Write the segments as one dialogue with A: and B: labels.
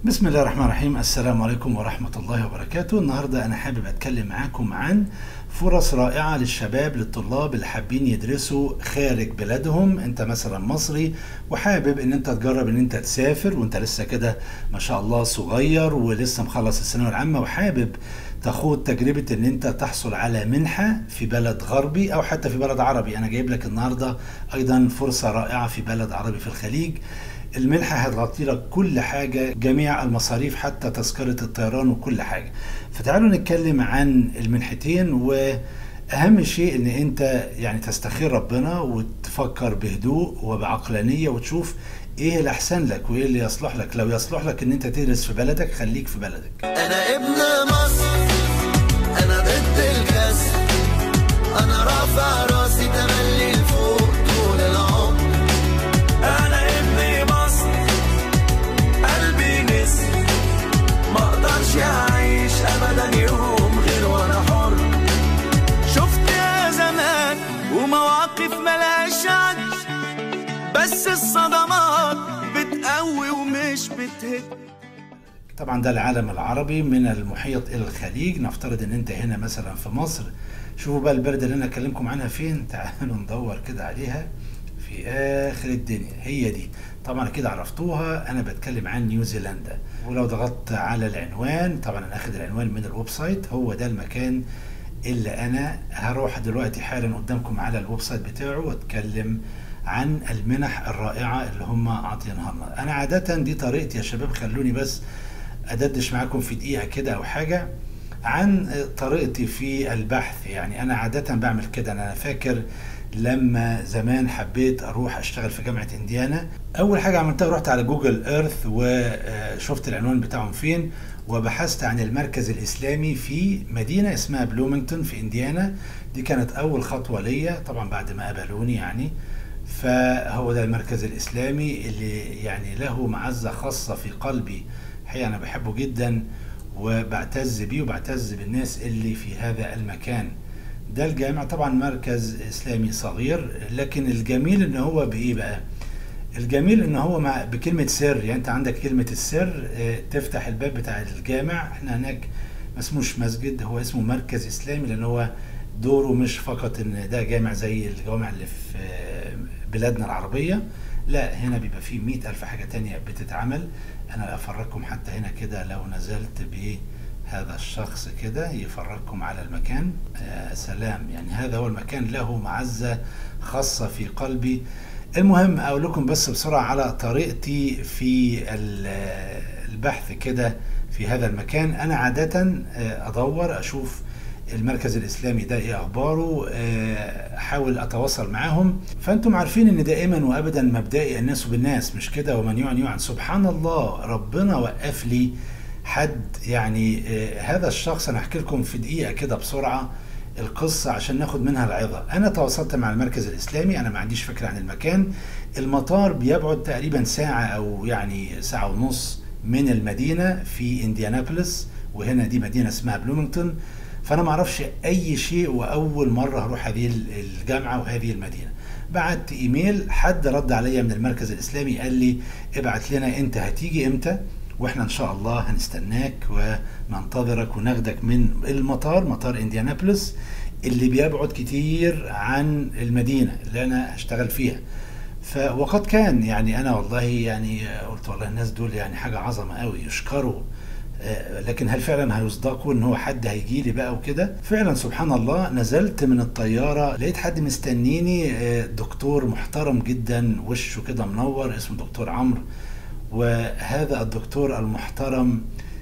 A: بسم الله الرحمن الرحيم السلام عليكم ورحمة الله وبركاته النهاردة أنا حابب أتكلم معاكم عن فرص رائعة للشباب للطلاب اللي حابين يدرسوا خارج بلادهم انت مثلا مصري وحابب ان انت تجرب ان انت تسافر وانت لسه كده ما شاء الله صغير ولسه مخلص الثانوية العامة وحابب تخوض تجربة ان انت تحصل على منحة في بلد غربي او حتى في بلد عربي انا جايب لك النهاردة ايضا فرصة رائعة في بلد عربي في الخليج المنحة هتغطي لك كل حاجة جميع المصاريف حتى تذكرة الطيران وكل حاجة فتعالوا نتكلم عن المنحتين وأهم شيء إن أنت يعني تستخير ربنا وتفكر بهدوء وبعقلانية وتشوف إيه الأحسن لك وإيه اللي يصلح لك لو يصلح لك إن أنت تدرس في بلدك خليك في بلدك
B: انا ابن مصر انا ضد الكسر انا رافع راسي تملي لفوق طول العمر
C: انا ابن مصر قلبي نسر ما اقدرش اعيش ابدا يوم غير وانا حر شفت يا زمان ومواقف ملهاش عد بس الصدمات بتقوي ومش بتهد
A: طبعا ده العالم العربي من المحيط الى الخليج نفترض ان انت هنا مثلا في مصر شوفوا بقى البلد اللي انا اكلمكم عنها فين تعالوا ندور كده عليها في اخر الدنيا هي دي طبعا كده عرفتوها انا بتكلم عن نيوزيلندا ولو ضغطت على العنوان طبعا انا اخد العنوان من الويب سايت هو ده المكان اللي انا هروح دلوقتي حالا قدامكم على الويب سايت بتاعه واتكلم عن المنح الرائعه اللي هم عاطينها لنا انا عاده دي طريقتي يا شباب خلوني بس ادردش معاكم في دقيقه كده او حاجه عن طريقتي في البحث يعني انا عاده بعمل كده انا فاكر لما زمان حبيت اروح اشتغل في جامعه انديانا اول حاجه عملتها رحت على جوجل ايرث وشفت العنوان بتاعهم فين وبحثت عن المركز الاسلامي في مدينه اسمها بلومينغتون في انديانا دي كانت اول خطوه ليا طبعا بعد ما قبلوني يعني فهو ده المركز الاسلامي اللي يعني له معزه خاصه في قلبي الحقيقه انا بحبه جدا وبعتز بيه وبعتز بالناس اللي في هذا المكان ده الجامع طبعا مركز اسلامي صغير لكن الجميل ان هو بايه بقى الجميل ان هو مع بكلمه سر يعني انت عندك كلمه السر اه، تفتح الباب بتاع الجامع احنا هناك ما اسموش مسجد هو اسمه مركز اسلامي لان هو دوره مش فقط ان ده جامع زي الجوامع اللي في اه، بلادنا العربيه لا هنا بيبقى فيه مئة ألف حاجة تانية بتتعمل أنا أفرجكم حتى هنا كده لو نزلت بهذا الشخص كده يفرجكم على المكان آه سلام يعني هذا هو المكان له معزة خاصة في قلبي المهم أقول لكم بس بسرعة على طريقتي في ال- البحث كده في هذا المكان أنا عادة آه، أدور أشوف المركز الاسلامي ده ايه اخباره آه، احاول اتواصل معاهم فانتم عارفين ان دائما وابدا مبدئي الناس بالناس مش كده ومن يعن يعن سبحان الله ربنا وقف لي حد يعني آه، هذا الشخص انا احكي لكم في دقيقه كده بسرعه القصة عشان ناخد منها العظة أنا تواصلت مع المركز الإسلامي أنا ما عنديش فكرة عن المكان المطار بيبعد تقريبا ساعة أو يعني ساعة ونص من المدينة في إنديانابوليس وهنا دي مدينة اسمها بلومينغتون فانا ما اعرفش اي شيء واول مره هروح هذه الجامعه وهذه المدينه بعت ايميل حد رد عليا من المركز الاسلامي قال لي ابعت لنا انت هتيجي امتى واحنا ان شاء الله هنستناك وننتظرك وناخدك من المطار مطار انديانابوليس اللي بيبعد كتير عن المدينه اللي انا هشتغل فيها ف وقد كان يعني انا والله يعني قلت والله الناس دول يعني حاجه عظمه قوي يشكروا آه، لكن هل فعلا هيصدقوا ان هو حد هيجي لي بقى وكده فعلا سبحان الله نزلت من الطياره لقيت حد مستنيني آه، دكتور محترم جدا وشه كده منور اسمه دكتور عمرو وهذا الدكتور المحترم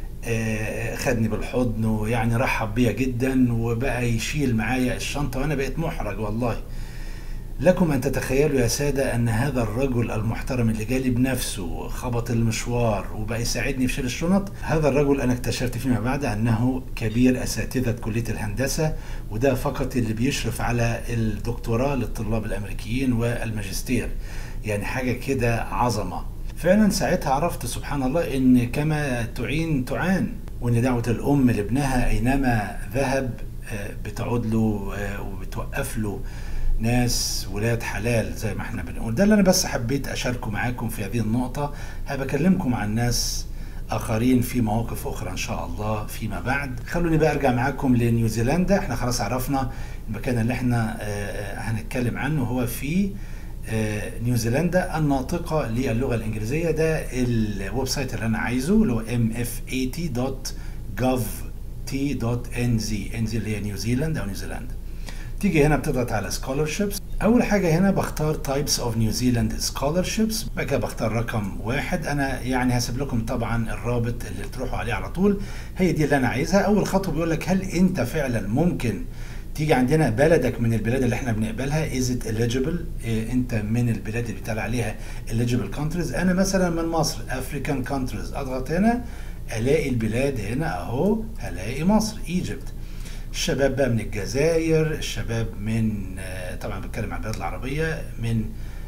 A: آه، خدني بالحضن ويعني رحب بيا جدا وبقى يشيل معايا الشنطه وانا بقيت محرج والله لكم أن تتخيلوا يا سادة أن هذا الرجل المحترم اللي جالي بنفسه خبط المشوار وبقى يساعدني في شيل الشنط هذا الرجل أنا اكتشفت فيما بعد أنه كبير أساتذة كلية الهندسة وده فقط اللي بيشرف على الدكتوراه للطلاب الأمريكيين والماجستير يعني حاجة كده عظمة فعلا ساعتها عرفت سبحان الله ان كما تعين تعان وان دعوه الام لابنها اينما ذهب آه، بتعود له آه، وبتوقف له ناس ولاد حلال زي ما احنا بنقول ده اللي انا بس حبيت اشاركه معاكم في هذه النقطه هبكلمكم عن ناس اخرين في مواقف اخرى ان شاء الله فيما بعد خلوني بقى ارجع معاكم لنيوزيلندا احنا خلاص عرفنا المكان اللي احنا آه، هنتكلم عنه هو في آه، نيوزيلندا الناطقة للغة الإنجليزية ده الويب سايت اللي أنا عايزه اللي هو mf80.gov.t.nz NZ اللي هي نيوزيلاند أو نيوزيلندا تيجي هنا بتضغط على scholarships اول حاجه هنا بختار types of New Zealand scholarships بعد كده بختار رقم واحد انا يعني هسيب لكم طبعا الرابط اللي تروحوا عليه على طول هي دي اللي انا عايزها اول خطوه بيقول لك هل انت فعلا ممكن تيجي عندنا بلدك من البلاد اللي احنا بنقبلها is it eligible إيه انت من البلاد اللي بيتقال عليها eligible countries انا مثلا من مصر African countries اضغط هنا الاقي البلاد هنا اهو هلاقي مصر Egypt الشباب بقى من الجزائر الشباب من آه، طبعا بتكلم عن البلاد العربية من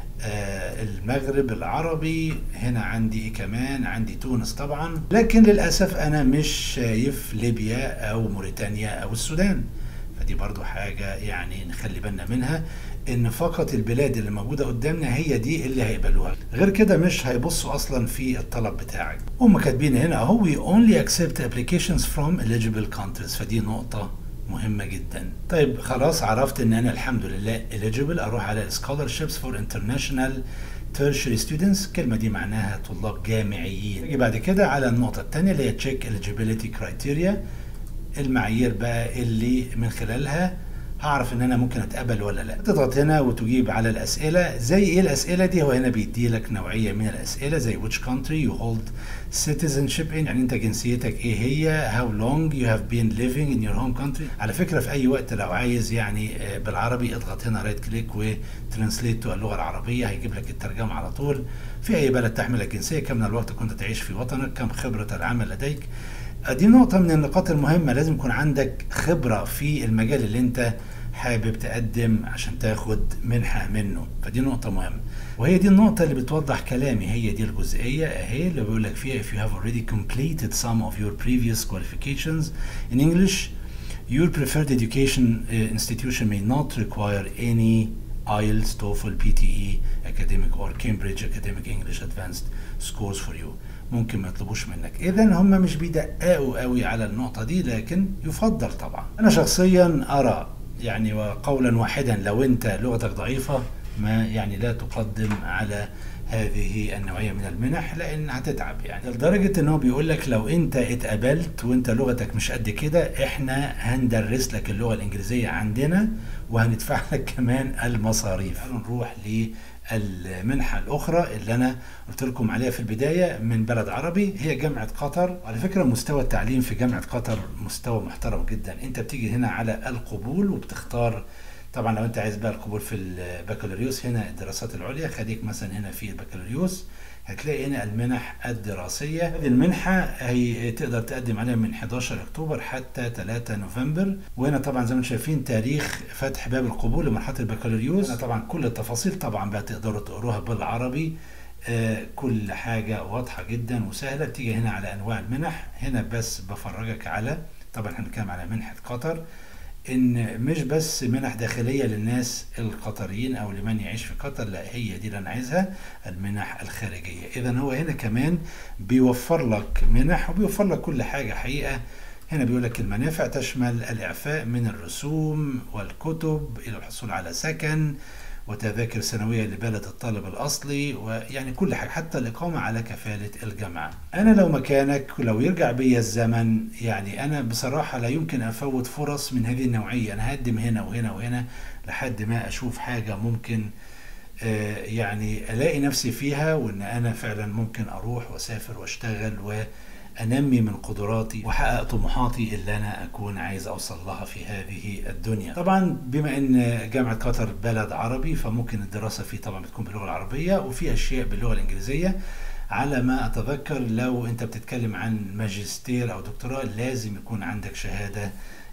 A: آه، المغرب العربي هنا عندي ايه كمان عندي تونس طبعا لكن للأسف أنا مش شايف ليبيا أو موريتانيا أو السودان فدي برضو حاجة يعني نخلي بالنا منها ان فقط البلاد اللي موجودة قدامنا هي دي اللي هيقبلوها غير كده مش هيبصوا اصلا في الطلب بتاعك هم كاتبين هنا اهو we only accept applications from eligible countries فدي نقطة مهمة جدا طيب خلاص عرفت ان انا الحمد لله eligible اروح على scholarships for international tertiary students الكلمة دي معناها طلاب جامعيين نيجي بعد كده على النقطة الثانية اللي هي check eligibility criteria المعايير بقى اللي من خلالها هعرف ان انا ممكن اتقبل ولا لا تضغط هنا وتجيب على الاسئله زي ايه الاسئله دي هو هنا بيدي لك نوعيه من الاسئله زي which country you hold citizenship in يعني انت جنسيتك ايه هي how long you have been living in your home country على فكره في اي وقت لو عايز يعني آه، بالعربي اضغط هنا رايت كليك وترانسليت تو اللغه العربيه هيجيب لك الترجمه على طول في اي بلد تحمل الجنسيه كم من الوقت كنت تعيش في وطنك كم خبره العمل لديك دي نقطة من النقاط المهمة لازم يكون عندك خبرة في المجال اللي انت حابب تقدم عشان تاخد منحة منه فدي نقطة مهمة وهي دي النقطة اللي بتوضح كلامي هي دي الجزئية اهي اللي بيقول لك فيها if you have already completed some of your previous qualifications in English your preferred education uh, institution may not require any IELTS, TOEFL, PTE, academic or Cambridge academic English advanced scores for you ممكن ما يطلبوش منك اذا هم مش بيدققوا قوي على النقطه دي لكن يفضل طبعا انا شخصيا ارى يعني وقولا واحدا لو انت لغتك ضعيفه ما يعني لا تقدم على هذه النوعيه من المنح لان هتتعب يعني لدرجه ان هو بيقول لك لو انت اتقبلت وانت لغتك مش قد كده احنا هندرس لك اللغه الانجليزيه عندنا وهندفع لك كمان المصاريف نروح للمنحه الاخرى اللي انا قلت لكم عليها في البدايه من بلد عربي هي جامعه قطر وعلى فكره مستوى التعليم في جامعه قطر مستوى محترم جدا انت بتيجي هنا على القبول وبتختار طبعا لو انت عايز بقى القبول في البكالوريوس هنا الدراسات العليا خليك مثلا هنا في البكالوريوس هتلاقي هنا المنح الدراسية هذه المنحة هي تقدر تقدم عليها من 11 أكتوبر حتى 3 نوفمبر وهنا طبعا زي ما انتم شايفين تاريخ فتح باب القبول لمرحلة البكالوريوس هنا طبعا كل التفاصيل طبعا بقى تقدروا تقروها بالعربي آه، كل حاجة واضحة جدا وسهلة تيجي هنا على أنواع المنح هنا بس بفرجك على طبعا احنا بنتكلم على منحة قطر ان مش بس منح داخليه للناس القطريين او لمن يعيش في قطر لا هي دي اللي انا عايزها المنح الخارجيه اذا هو هنا كمان بيوفر لك منح وبيوفر لك كل حاجه حقيقه هنا بيقول لك المنافع تشمل الاعفاء من الرسوم والكتب الى الحصول على سكن وتذاكر سنوية لبلد الطالب الأصلي ويعني كل حاجة حتى الإقامة على كفالة الجامعة أنا لو مكانك لو يرجع بي الزمن يعني أنا بصراحة لا يمكن أفوت فرص من هذه النوعية أنا هقدم هنا وهنا وهنا لحد ما أشوف حاجة ممكن آه، يعني ألاقي نفسي فيها وإن أنا فعلا ممكن أروح وأسافر وأشتغل وأنمي من قدراتي وأحقق طموحاتي اللي أنا أكون عايز أوصل لها في هذه الدنيا طبعا بما أن جامعة قطر بلد عربي فممكن الدراسة فيه طبعا بتكون باللغة العربية وفي أشياء باللغة الإنجليزية على ما أتذكر لو أنت بتتكلم عن ماجستير أو دكتوراه لازم يكون عندك شهادة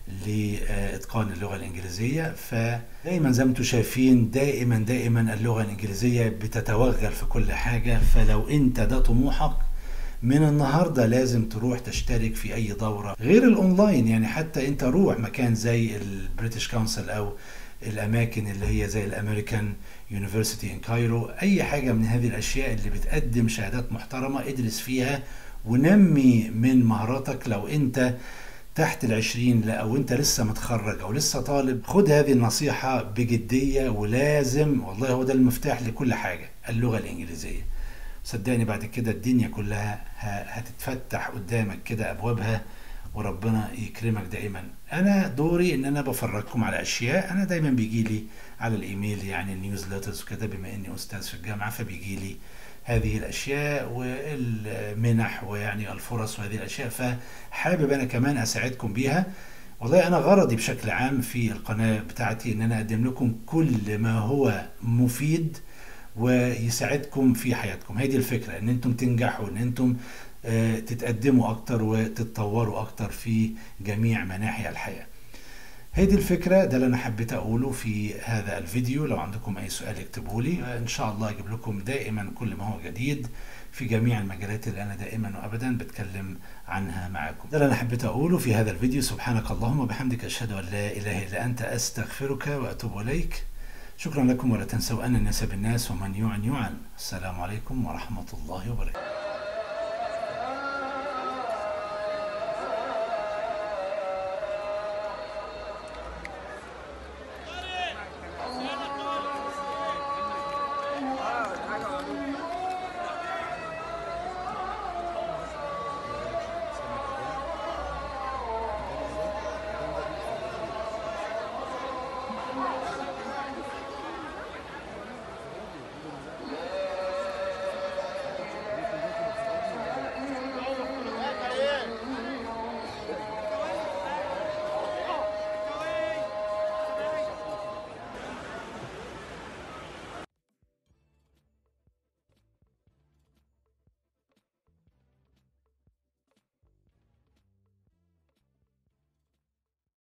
A: لإتقان اللغة الإنجليزية فدايما زي ما انتم شايفين دائما دائما اللغة الإنجليزية بتتوغل في كل حاجة فلو أنت ده طموحك من النهاردة لازم تروح تشترك في أي دورة غير الأونلاين يعني حتى أنت روح مكان زي البريتش كونسل أو الأماكن اللي هي زي الأمريكان يونيفرسيتي إن كايرو أي حاجة من هذه الأشياء اللي بتقدم شهادات محترمة ادرس فيها ونمي من مهاراتك لو انت تحت العشرين لا او انت لسه متخرج او لسه طالب خد هذه النصيحة بجدية ولازم والله هو ده المفتاح لكل حاجة اللغة الانجليزية صدقني بعد كده الدنيا كلها ه- هتتفتح قدامك كده ابوابها وربنا يكرمك دائما انا دوري ان انا بفرجكم على اشياء انا دايما بيجي لي على الايميل يعني النيوزليترز وكده بما اني استاذ في الجامعه فبيجي لي هذه الاشياء والمنح ويعني الفرص وهذه الاشياء فحابب انا كمان اساعدكم بيها والله انا غرضي بشكل عام في القناه بتاعتي ان انا اقدم لكم كل ما هو مفيد ويساعدكم في حياتكم هذه الفكره ان انتم تنجحوا ان انتم آه، تتقدموا اكتر وتتطوروا اكتر في جميع مناحي الحياه هذه الفكرة ده اللي أنا حبيت أقوله في هذا الفيديو لو عندكم أي سؤال اكتبوا لي إن شاء الله أجيب لكم دائما كل ما هو جديد في جميع المجالات اللي أنا دائما وأبدا بتكلم عنها معكم ده اللي أنا حبيت أقوله في هذا الفيديو سبحانك اللهم وبحمدك أشهد أن لا إله إلا أنت أستغفرك وأتوب إليك شكرا لكم ولا تنسوا أن الناس بالناس ومن يعن يعن السلام عليكم ورحمة الله وبركاته